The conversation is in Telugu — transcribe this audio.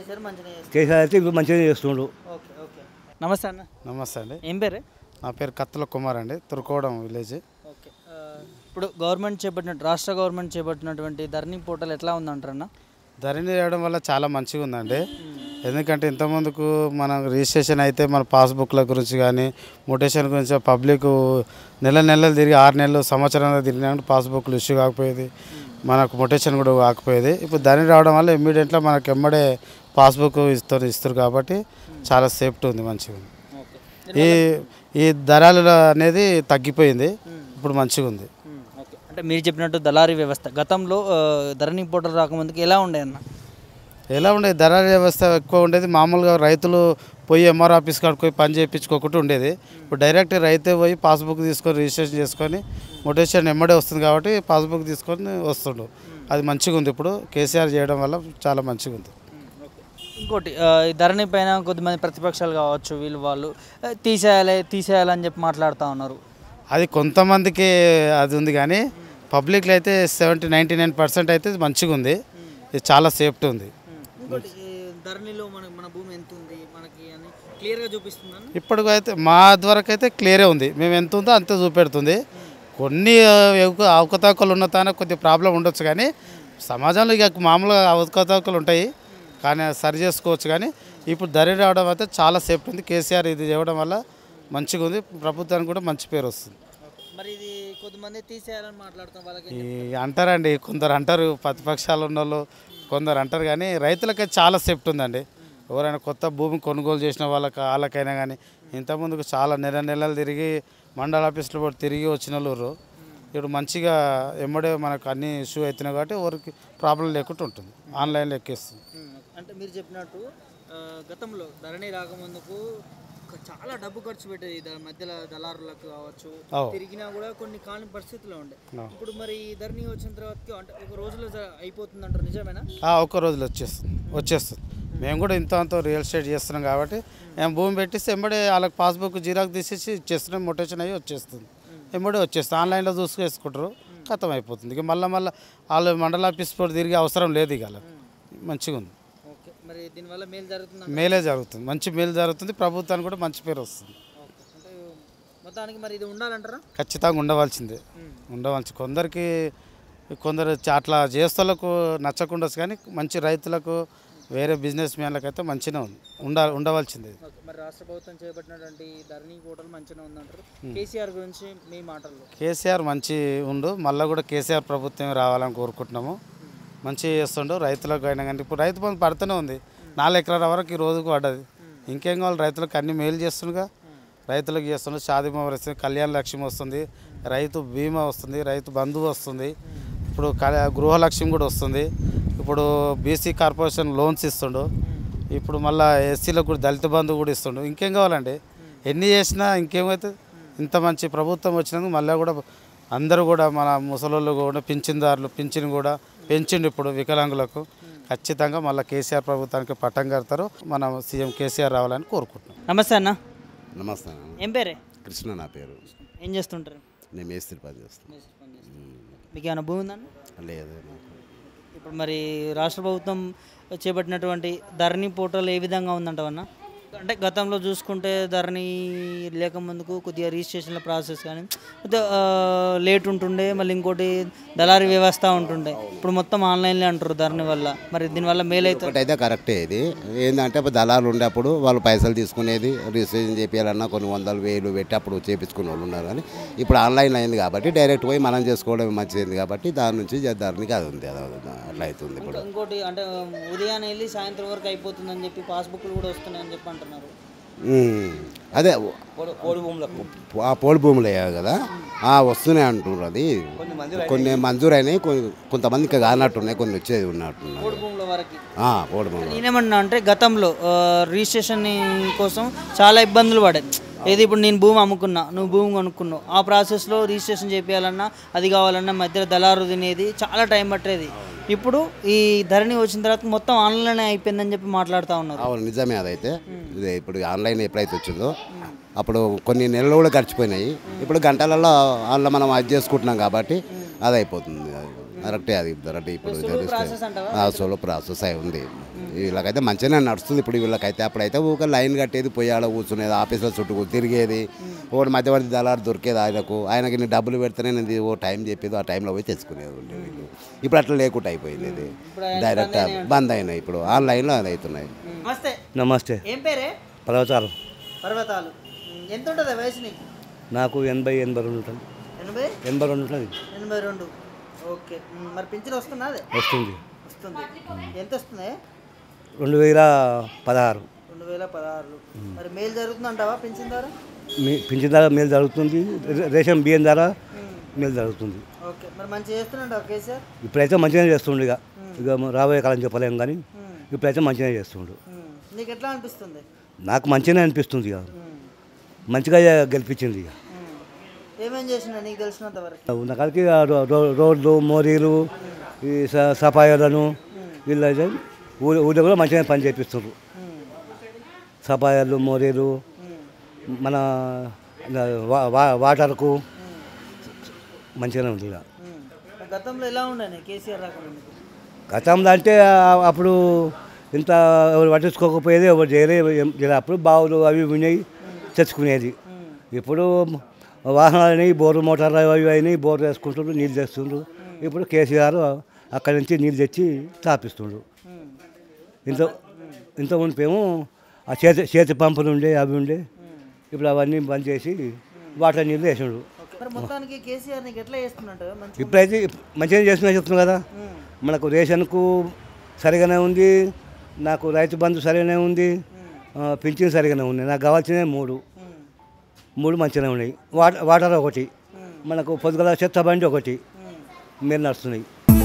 కేసీఆర్ మంచిగా చేస్తారు కేసీఆర్ అయితే ఇప్పుడు మంచిగా చేస్తుండు ఓకే ఓకే నమస్తే అన్న నమస్తే అండి ఏం పేరు నా పేరు కత్తుల కుమార్ అండి తురుకోవడం విలేజ్ ఓకే ఆ, ఇప్పుడు గవర్నమెంట్ చేపట్టిన రాష్ట్ర గవర్నమెంట్ చేపట్టినటువంటి ధరణి పోర్టల్ ఎట్లా ఉందంటారన్న ధరణి చేయడం వల్ల చాలా మంచిగా ఉందండి ఎందుకంటే ఇంతకుముందుకు మనం రిజిస్ట్రేషన్ అయితే మన పాస్బుక్ల గురించి కానీ మొటేషన్ గురించి పబ్లిక్ నెల నెలలు తిరిగి ఆరు నెలలు సంవత్సరాలు తిరిగినప్పుడు పాస్బుక్లు ఇష్యూ కాకపోయేది మనకు మొటేషన్ కూడా కాకపోయేది ఇప్పుడు ధరణి రావడం వల్ల ఇమ్మీడియట్గా మనకు ఎమ్మడే పాస్బుక్ ఇస్తారు ఇస్తారు కాబట్టి చాలా సేఫ్టీ ఉంది మంచిగా ఉంది ఓకే ఈ ఈ ధరలు అనేది తగ్గిపోయింది ఇప్పుడు మంచిగా ఉంది ఉమ్, ఓకే అంటే మీరు చెప్పినట్టు దళారీ వ్యవస్థ గతంలో ఆ, ధరణి పోర్టల్ రాకముందుకు ఎలా ఉండే అన్న ఎలా ఉండేది ధర వ్యవస్థ ఎక్కువ ఉండేది మామూలుగా రైతులు పోయి ఎంఆర్ ఆఫీస్ కాడికి పోయి పని చేయించుకోకుండా ఉండేది ఇప్పుడు డైరెక్ట్ రైతే పోయి పాస్బుక్ తీసుకొని రిజిస్ట్రేషన్ చేసుకొని మొటేషన్ ఎమ్మడే వస్తుంది కాబట్టి పాస్బుక్ తీసుకొని వస్తుండు అది మంచిగా ఉంది ఇప్పుడు కేసీఆర్ చేయడం వల్ల చాలా మంచిగా ఉంది ఇంకోటి ఆ, ఈ ధరణి పైన కొద్దిమంది ప్రతిపక్షాలు కావచ్చు వీళ్ళు వాళ్ళు ఆ, తీసేయాలి తీసేయాలని చెప్పి మాట్లాడుతూ ఉన్నారు అది కొంతమందికి అది ఉంది కానీ పబ్లిక్లో అయితే సెవెంటీ నైంటీ నైన్ పర్సెంట్ అయితే మంచిగా ఉంది ఇది చాలా సేఫ్టీ ఉంది ఇంకోటి ఈ ధరణిలో మన మన భూమి ఎంత ఉంది మనకి అని క్లియర్గా చూపిస్తుందని ఇప్పటికైతే మా వరకు అయితే క్లియరే ఉంది మేము ఎంత ఉందో అంతే చూపెడుతుంది కొన్ని ఆ, ఎవ- అవకతవకలు ఉన్న తానే కొద్దిగా ప్రాబ్లం ఉండొచ్చు కానీ సమాజంలో ఇక మామూలుగా అవకతవకలు ఉంటాయి కానీ అది సరి చేసుకోవచ్చు కానీ ఇప్పుడు ధర రావడం అయితే చాలా సేఫ్టీ ఉంది కేసీఆర్ ఇది చేయడం వల్ల మంచిగా ఉంది ప్రభుత్వానికి కూడా మంచి పేరు వస్తుంది మరి ఇది కొద్దిమంది తీసేయాలని మాట్లాడుతాం వాళ్ళకి ఈ అంటారండి కొందరు అంటారు ప్రతిపక్షాలు ఉన్న వాళ్ళు కొందరు అంటారు కానీ రైతులకైతే చాలా సేఫ్టీ ఉందండి ఎవరైనా కొత్త భూమి కొనుగోలు చేసిన వాళ్ళకి వాళ్ళకైనా కానీ ఇంతకుముందుకు చాలా నెల నెలలు తిరిగి మండల ఆఫీసులో కూడా తిరిగి వచ్చిన వాళ్ళు ఇప్పుడు మంచిగా ఎమ్మడే మనకు అన్ని ఇష్యూ అవుతున్నాయి కాబట్టి ఎవరికి ప్రాబ్లం లేకుండా ఉంటుంది ఆన్లైన్లో ఎక్కేస్తుంది ఉమ్, అంటే మీరు చెప్పినట్టు ఆ, గతంలో ధరణి రాకముందుకు ఒక చాలా డబ్బు ఖర్చు పెట్టేది దాని మధ్యలో దళారులకు కావచ్చు అవు. తిరిగినా కూడా కొన్ని కాని పరిస్థితులు ఉండే ఇప్పుడు మరి ఈ ధరణి వచ్చిన తర్వాత అంటే ఒక రోజులో జ- అయిపోతుంది అంటారు నిజమేనా ఆ, ఒక్క రోజులో వచ్చేస్తుంది వచ్చేస్తుంది మేము కూడా ఇంత అంత రియల్ ఎస్టేట్ చేస్తున్నాం కాబట్టి మేము భూమి పెట్టిస్తే ఎంబడే వాళ్ళకి పాస్బుక్ జీరాక్ తీసేసి ఇచ్చేస్తున్నాం మొటేషన్ అయ్యి వచ్చేస్తుంది ఎంబడే వచ్చేస్తుంది ఆన్లైన్లో చూసుకేసుకుంటారు ఖతం అయిపోతుంది ఇక మళ్ళీ మళ్ళీ వాళ్ళు మండల ఆఫీస్ పోయి తిరిగే అవసరం లేదు ఇక వాళ్ళకి మంచిగా ఉంది ఓకే మరి దీనివల్ల మేలు జరుగుతుంది మేలే జరుగుతుంది మంచి మేలు జరుగుతుంది ప్రభుత్వానికి కూడా మంచి పేరు వస్తుంది ఓకే అంటే మొత్తానికి మరి ఇది ఉండాలంటారా ఖచ్చితంగా ఉండవలసిందే ఉండవలసి కొందరికి కొందరు చ- అట్లా చేస్తలకు నచ్చకుండా కానీ మంచి రైతులకు వేరే బిజినెస్ మ్యాన్లకు అయితే మంచిగా ఉంది ఉండ ఉండవలసిందే ఓకే మరి రాష్ట్ర ప్రభుత్వం చేపట్టినటువంటి ఈ ధరణి పోర్టల్ మంచిగా ఉందంటారు కేసీఆర్ గురించి మీ మాటల్లో కేసీఆర్ మంచి ఉండు మళ్ళీ కూడా కేసీఆర్ ప్రభుత్వం రావాలని కోరుకుంటున్నాము మంచిగా చేస్తుండు రైతులకు అయినా కానీ ఇప్పుడు రైతు బంధు పడుతూనే ఉంది నాలుగు ఎకరాల వరకు ఈ రోజుకు పడ్డది ఇంకేం కావాలి రైతులకు అన్ని మేలు చేస్తుండగా రైతులకు చేస్తుండు షాదీ బీమా వస్తుంది కళ్యాణ లక్ష్మి వస్తుంది రైతు బీమా వస్తుంది రైతు బంధువు వస్తుంది ఇప్పుడు క- గృహలక్ష్మి కూడా వస్తుంది ఇప్పుడు బీసీ కార్పొరేషన్ లోన్స్ ఇస్తుండు ఇప్పుడు మళ్ళీ ఎస్సీలకు కూడా దళిత బంధు కూడా ఇస్తుండు ఇంకేం కావాలండి ఎన్ని చేసినా ఇంకేమైతే ఇంత మంచి ప్రభుత్వం వచ్చినందుకు మళ్ళీ కూడా అందరూ కూడా మన ముసలోళ్ళు కూడా పింఛన్దారులు పింఛన్ కూడా పెంచిండు ఇప్పుడు వికలాంగులకు ఖచ్చితంగా మళ్ళీ కేసీఆర్ ప్రభుత్వానికి పట్టం కడతారు మనం సీఎం కేసీఆర్ రావాలని కోరుకుంటున్నాం నమస్తే అన్న నమస్తే అన్న. ఏం పేరే కృష్ణ నా పేరు ఏం చేస్తుంటారు నేను మేస్త్రి పని చేస్తాను మీకు ఏమైనా భూమి ఉందండి లేదు నాకు ఇప్పుడు మరి రాష్ట్ర ప్రభుత్వం చేపట్టినటువంటి ధరణి పోర్టల్ ఏ విధంగా ఉందంటావన్నా అంటే గతంలో చూసుకుంటే ధరణి లేక ముందుకు కొద్దిగా రిజిస్ట్రేషన్ల ప్రాసెస్ కానీ కొద్దిగా ఆ, లేట్ ఉంటుండే మళ్ళీ ఇంకోటి దళారీ వ్యవస్థ ఉంటుండే ఇప్పుడు మొత్తం ఆన్లైన్లో అంటారు ధరణి వల్ల మరి దీనివల్ల మేలు అవుతుంది ఒకటైతే కరెక్టే ఇది ఏంటంటే ఇప్పుడు దళాలు ఉండేప్పుడు వాళ్ళు పైసలు తీసుకునేది రిజిస్ట్రేషన్ చేపించాలన్నా కొన్ని వందలు వేలు పెట్టి అప్పుడు చేపించుకునే వాళ్ళు ఉన్నారు కానీ ఇప్పుడు ఆన్లైన్ అయింది కాబట్టి డైరెక్ట్ పోయి మనం చేసుకోవడం మంచిది కాబట్టి దాని నుంచి ధరనికి అది ఉంది అది అట్లా అవుతుంది ఇప్పుడు ఇంకోటి అంటే ఉదయాన్నే వెళ్ళి సాయంత్రం వరకు అయిపోతుందని చెప్పి పాస్బుక్లు కూడా వస్తున్నాయని చెప్పి అంటున్నారు ఉమ్. అదే ఆ పోడు భూములు అయ్యాయి కదా ఆ వస్తున్నాయి అంటున్నారు అది కొన్ని మంజూరైనాయి కొన్ని కొంతమంది ఇంకా కానట్టున్నాయి కొన్ని వచ్చేది ఉన్నట్టున్నాయి మూడు భూముల వరకు ఆ, పోడు భూములు నేనేమన్నా అంటే గతంలో ఆ, రిజిస్ట్రేషన్ కోసం చాలా ఇబ్బందులు పడాయి ఏది ఇప్పుడు నేను భూమి అమ్ముకున్నా నువ్వు భూమి కొనుక్కున్నావు ఆ ప్రాసెస్లో రిజిస్ట్రేషన్ చేపించాలన్నా అది కావాలన్నా మధ్యలో దళారు తినేది చాలా టైం పట్టేది ఇప్పుడు ఈ ధరణి వచ్చిన తర్వాత మొత్తం ఆన్లైన్ అయిపోయిందని చెప్పి మాట్లాడుతూ ఉన్నారు అవును నిజమే అదైతే ఇదే ఇప్పుడు ఆన్లైన్ ఎప్పుడైతే వచ్చిందో అప్పుడు కొన్ని నెలలు కూడా గడిచిపోయినాయి ఇప్పుడు గంటలలో అందులో మనం అది చేసుకుంటున్నాం కాబట్టి అది అయిపోతుంది అది కరెక్టే అది కరెక్టే ఇప్పుడు ప్రాసెస్ అంటావా? ఆ సోలో ప్రాసెస్ అయి ఉంది వీళ్ళకైతే మంచిగానే నడుస్తుంది ఇప్పుడు వీళ్ళకైతే అప్పుడైతే ఊక లైన్ కట్టేది పోయాడ కూర్చునేది ఆఫీసులో చుట్టూ తిరిగేది ఒకటి మధ్యవర్తి దళారు దొరికేది ఆయనకు ఆయనకి నేను డబ్బులు పెడితేనే నేను ఇది ఓ టైం చెప్పేది ఆ టైంలో పోయి తెచ్చుకునేది ఉండే వీళ్ళు ఇప్పుడు అట్లా లేకుండా అయిపోయింది ఇది డైరెక్ట్ బంద్ అయినాయి ఇప్పుడు ఆన్లైన్లో అది అవుతున్నాయి నమస్తే నమస్తే ఏం పేరే పర్వతాలు పర్వతాలు ఉమ్, ఎంత ఉంటుంది వయసు నీకు నాకు ఎనభై ఎనభై రెండు ఉంటుంది ఎనభై ఎనభై రెండు ఉంటుంది ఎనభై రెండు ఓకే ఉమ్, మరి పింఛన్ వస్తుందా అదే వస్తుంది వస్తుంది ఎంత వస్తుంది రెండు వేల పదహారు రెండు వేల పదహారులు మరి మేలు జరుగుతుంది అంటావా పింఛన్ ద్వారా మీ పింఛన్ ధర మేలు జరుగుతుంది రే- రేషన్ బియ్యం ధర మేలు జరుగుతుంది ఓకే మరి మంచిగా చేస్తున్నాడు కేసీఆర్ ఇప్పుడైతే మంచిగానే చేస్తుండు ఇక ఇక రాబోయే కాలం చెప్పలేం కానీ ఉమ్, ఇప్పుడైతే మంచిగానే చేస్తుండు ఉమ్. నీకు ఎట్లా అనిపిస్తుంది నాకు మంచిగానే అనిపిస్తుంది ఇక ఉమ్, మంచిగా గెలిపించింది ఇక ఉమ్. ఏమేం చేసినా నీకు తెలిసినంత వరకు ఉన్న కాడికి ఆ రో- రో- రోడ్లు మోరీలు ఈ స- సఫాయాలను వీళ్ళైతే ఊరి ఊళ్ళో కూడా మంచిగా పని చేపిస్తున్నారు ఉమ్, సఫాయాలు మోరీలు ఉమ్, మన వా- వా- వాటర్కు మంచిగానే ఉంది ఇక ఉమ్. మరి గతంలో ఎలా ఉండే కేసీఆర్ రాకుండా నీకు? గతంలో అంటే ఆ- అప్పుడు ఇంత ఎవరు పట్టించుకోకపోయేది ఎవరు చేయలేదు ఏం చేయలేదు. అప్పుడు బావులు అవి ఇవి ఉన్నాయి తెచ్చుకునేది ఉమ్, ఇప్పుడు వాహనాలు అయినాయి బోరు మోటార్లు అవి ఇవి అయినాయి బోర్ వేసుకుంటుండ్రు నీళ్ళు తెస్తుండ్రు ఇప్పుడు కేసీఆర్ అక్కడి నుంచి నీళ్ళు తెచ్చి తాపిస్తుండ్రు ఉమ్, ఇంత ఇంత మునిపేమో ఆ చేతి చేతి పంపులు ఉండే అవి ఉండే ఉమ్. ఇప్పుడు అవన్నీ బంద్ చేసి వాటర్ నీళ్ళు వేసిండు ఓకే. మరి మొత్తానికి కేసీఆర్ నీకు ఎట్లా చేస్తున్నట్టు మంచి ఇప్పుడైతే మంచిగా చేస్తున్నా చెప్తున్నా కదా ఉమ్, మనకు రేషన్కు సరిగానే ఉంది నాకు రైతు బంధు సరిగానే ఉంది ఆ, పింఛన్ సరిగానే ఉంది నాకు కావాల్సినవి మూడు ఉమ్, మూడు మంచిగానే ఉన్నాయి వాటర్ వాటర్ ఒకటి ఉమ్, మనకు పొద్దుగల చెత్త బండి ఒకటి ఉమ్. మీరు నడుస్తున్నాయి